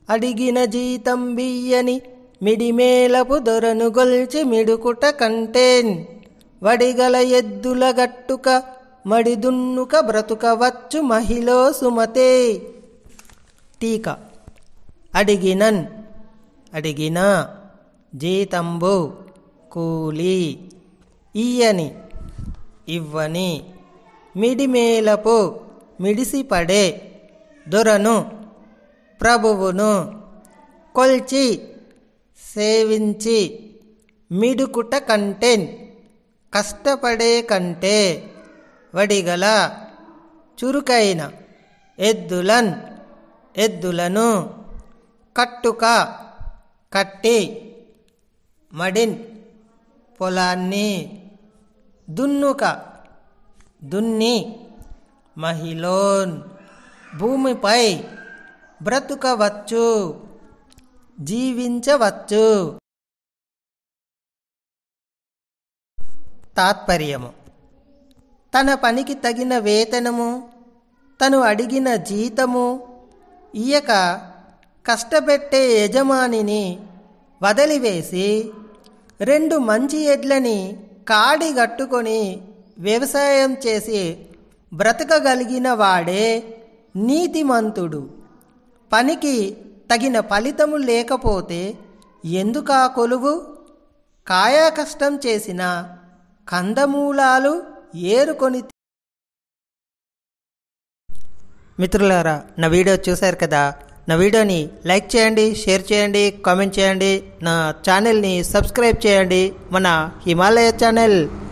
అడిగిన జీతం బియ్యని మిడిమేలపు దొరను గొల్చి మిడుకుట కంటేన్ వడిగల ఎద్దుల గట్టుక మడిదున్నుక బ్రతుకవచ్చు మహిళో సుమతే టీక అడిగినన్ అడిగిన జీతంబు కూలి ఇయ్యని ఇవ్వని మిడిమేలపు మిడిసిపడే దొరను ప్రభువును కొల్చి సేవించి మిడుకుట కంటెన్ కష్టపడే కంటే వడిగల చురుకైన ఎద్దులన్ ఎద్దులను కట్టుక కట్టి మడిన్ పొలాన్ని దున్నుక దున్ని మహిళోన్ భూమిపై బ్రతుకవచ్చు జీవించవచ్చు తాత్పర్యము తన పనికి తగిన వేతనము తను అడిగిన జీతము ఇయ్యక కష్టపెట్టే యజమానిని వదిలివేసి రెండు మంచి ఎడ్లని కాడిగట్టుకొని వ్యవసాయం చేసి బ్రతకగలిగిన వాడే నీతిమంతుడు పనికి తగిన ఫలితము లేకపోతే ఎందుకా కొలువు కాయా కష్టం చేసిన కందమూలాలు ఏరుకొని మిత్రులారా నా వీడియో చూశారు కదా నా వీడియోని లైక్ చేయండి షేర్ చేయండి కామెంట్ చేయండి నా ఛానల్ని సబ్స్క్రైబ్ చేయండి మన హిమాలయ ఛానల్